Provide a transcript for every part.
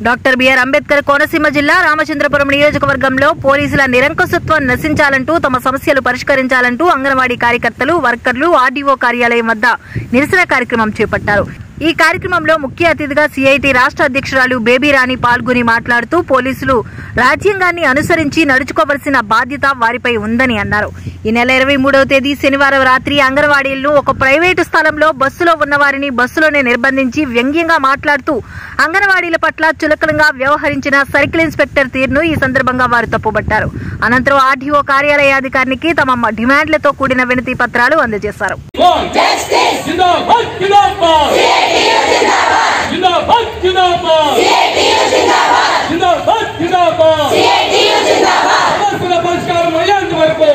doctor BR Ambedkar Konaseema జిల్లా రామచంద్రపురం నియోజకవర్గంలో పోలీసుల నిరంకుశత్వం నశించాలంటూ తమ సమస్యలు పరిష్కరించాలంటూ అంగన్వాడీ కార్యకర్తలు వర్కర్లు ఆర్డీఓ కార్యాలయం వద్ద నిరసన కార్యక్రమం చేపట్టారు ఈ కార్యక్రమంలో ముఖ్య అతిథిగా సిఐటి రాష్ట్ర అధ్యక్షురాలు బేబీ రాణి పాల్గొని మాట్లాడుతూ పోలీసులు రాజ్యాంగాన్ని అనుసరించి నడుచుకోవలసిన బాధ్యత వారిపై ఉందని అన్నారు ఈ నెల ఇరవై మూడవ తేదీ శనివారం రాత్రి అంగన్వాడీలను ఒక ప్రైవేటు స్థలంలో బస్సులో ఉన్న వారిని బస్సులోనే నిర్బంధించి వ్యంగ్యంగా మాట్లాడుతూ అంగన్వాడీల పట్ల చులకనంగా వ్యవహరించిన సర్కిల్ ఇన్స్పెక్టర్ తీరును ఈ సందర్భంగా వారు తప్పుబట్టారు అనంతరం ఆర్డీఓ కార్యాలయాధికారికి తమ డిమాండ్లతో కూడిన వినతి పత్రాలు అందజేశారు జిందాబాద్ జిందాబాద్ జిందాబాద్ జిందాబాద్ జిందాబాద్ జిందాబాద్ సమస్యల పరిష్కారం అయ్యేంత వరకు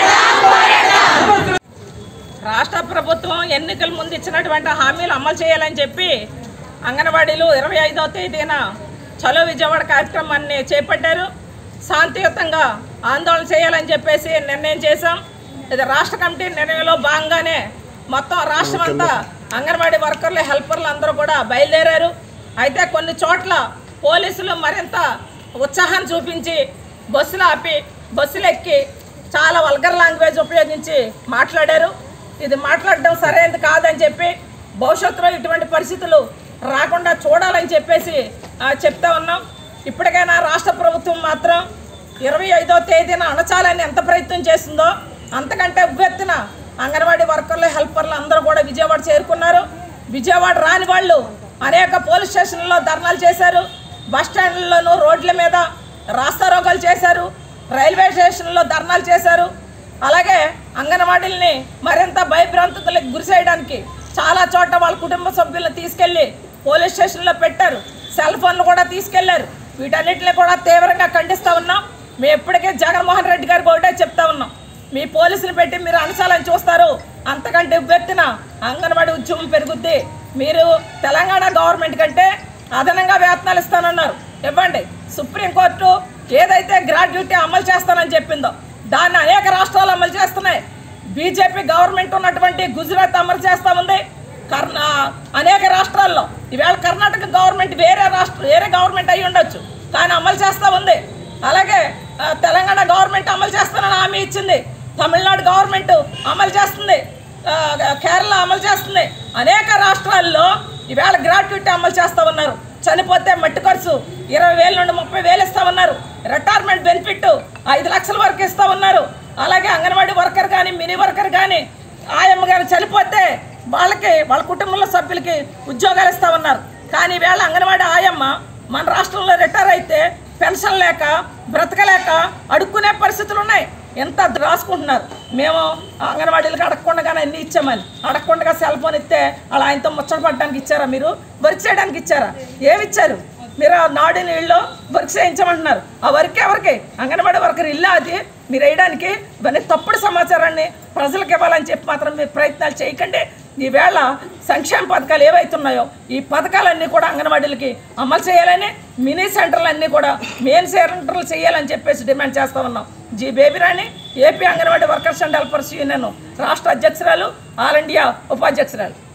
రాష్ట్ర ప్రభుత్వం ఎన్నికల ముందు ఇచ్చినటువంటి హామీలు అమలు చేయాలని చెప్పి అంగన్వాడీలు ఇరవై ఐదో తేదీన చలో విజయవాడ కార్యక్రమాన్ని చేపట్టారు శాంతియుతంగా ఆందోళన చేయాలని చెప్పేసి నిర్ణయం చేశాం ఇది రాష్ట్ర కమిటీ నిర్ణయంలో భాగంగానే మొత్తం రాష్ట్రం అంతా అంగన్వాడీ వర్కర్లు హెల్పర్లు అందరూ కూడా బయలుదేరారు అయితే కొన్ని చోట్ల పోలీసులు మరింత ఉత్సాహాన్ని చూపించి బస్సులు ఆపి బస్సులు ఎక్కి చాలా వల్గర్ లాంగ్వేజ్ ఉపయోగించి మాట్లాడారు ఇది మాట్లాడడం సరైనది కాదని చెప్పి భవిష్యత్తులో ఇటువంటి పరిస్థితులు రాకుండా చూడాలని చెప్పేసి ఆ, చెప్తా ఉన్నాం ఇప్పటికైనా రాష్ట్ర ప్రభుత్వం మాత్రం ఇరవై ఐదో తేదీన అణచాలని ఎంత ప్రయత్నం చేస్తుందో అంతకంటే ఉవ్వెత్తున అంగన్వాడీ వర్కర్లు హెల్పర్లు అందరూ కూడా విజయవాడ చేరుకున్నారు విజయవాడ రాని వాళ్ళు అనేక పోలీస్ స్టేషన్లలో ధర్నాలు చేశారు బస్ స్టాండ్లలోనూ రోడ్ల మీద రాస్తారోగాలు చేశారు రైల్వే స్టేషన్లో ధర్నాలు చేశారు అలాగే అంగన్వాడీల్ని మరింత భయభ్రాంతులకు గురి చేయడానికి చాలా చోట్ల వాళ్ళ కుటుంబ సభ్యులను తీసుకెళ్లి పోలీస్ స్టేషన్లో పెట్టారు సెల్ ఫోన్లు కూడా తీసుకెళ్లారు వీటన్నిటిని కూడా తీవ్రంగా ఖండిస్తూ ఉన్నాం మేము ఇప్పటికే జగన్మోహన్ రెడ్డి గారికి ఒకటే చెప్తా ఉన్నాం మీ పోలీసులు పెట్టి మీరు అనసాలని చూస్తారు అంతకంటే ఉవ్వెత్తున అంగన్వాడీ ఉద్యమం పెరుగుద్ది మీరు తెలంగాణ గవర్నమెంట్ కంటే అదనంగా వేతనాలు ఇస్తానన్నారు ఇవ్వండి సుప్రీంకోర్టు ఏదైతే గ్రాడ్యుటీ అమలు చేస్తానని చెప్పిందో దాన్ని అనేక రాష్ట్రాలు అమలు చేస్తున్నాయి బీజేపీ గవర్నమెంట్ ఉన్నటువంటి గుజరాత్ అమలు చేస్తా ఉంది కర్ణా అనేక రాష్ట్రాల్లో ఈవేళ కర్ణాటక గవర్నమెంట్ వేరే రాష్ట్ర వేరే గవర్నమెంట్ అయి ఉండొచ్చు కానీ అమలు చేస్తూ ఉంది అలాగే ఆ, తెలంగాణ గవర్నమెంట్ అమలు చేస్తానని హామీ ఇచ్చింది తమిళనాడు గవర్నమెంట్ అమలు చేస్తుంది ఆ, కేరళ అమలు చేస్తుంది అనేక రాష్ట్రాల్లో ఈవేళ గ్రాట్యుటీ అమలు చేస్తూ ఉన్నారు చనిపోతే మట్టి ఖర్చు ఇరవై వేల నుండి ముప్పై వేలు ఇస్తా ఉన్నారు రిటైర్మెంట్ బెనిఫిట్ ఐదు లక్షల వరకు ఇస్తా ఉన్నారు అలాగే అంగన్వాడీ వర్కర్ కానీ మినీ వర్కర్ కానీ ఆయమ్మ గారు చనిపోతే వాళ్ళకి వాళ్ళ కుటుంబంలో సభ్యులకి ఉద్యోగాలు ఇస్తా ఉన్నారు కానీ ఈవేళ అంగన్వాడీ ఆయమ్మ మన రాష్ట్రంలో రిటైర్ అయితే పెన్షన్ లేక బ్రతకలేక అడుక్కునే పరిస్థితులు ఉన్నాయి ఎంత రాసుకుంటున్నారు మేము అంగన్వాడీలకు అడగకుండానే అన్ని ఇచ్చామని అడగకుండా సెల్ ఫోన్ ఇస్తే అలా ఆయనతో ముచ్చట పడడానికి ఇచ్చారా మీరు వర్క్ చేయడానికి ఇచ్చారా ఏమి ఇచ్చారు మీరు ఆ నాడు నీళ్ళు వర్క్ చేయించమంటున్నారు ఆ వర్క్ ఎవరికి అంగన్వాడీ వర్కర్ ఇల్లు అది మీరు వేయడానికి ఇవన్నీ తప్పుడు సమాచారాన్ని ప్రజలకు ఇవ్వాలని చెప్పి మాత్రం మీరు ప్రయత్నాలు చేయకండి ఈవేళ సంక్షేమ పథకాలు ఏవైతున్నాయో ఈ పథకాలన్నీ కూడా అంగన్వాడీలకి అమలు చేయాలని మినీ సెంటర్లు అన్నీ కూడా మెయిన్ సెంటర్లు చేయాలని చెప్పేసి డిమాండ్ చేస్తా ఉన్నాం G Babyrani AP anganwadi workers and helpers union రాష్ట్ర అధ్యక్షురాలు ఆల్ ఇండియా ఉపాధ్యక్షురాలు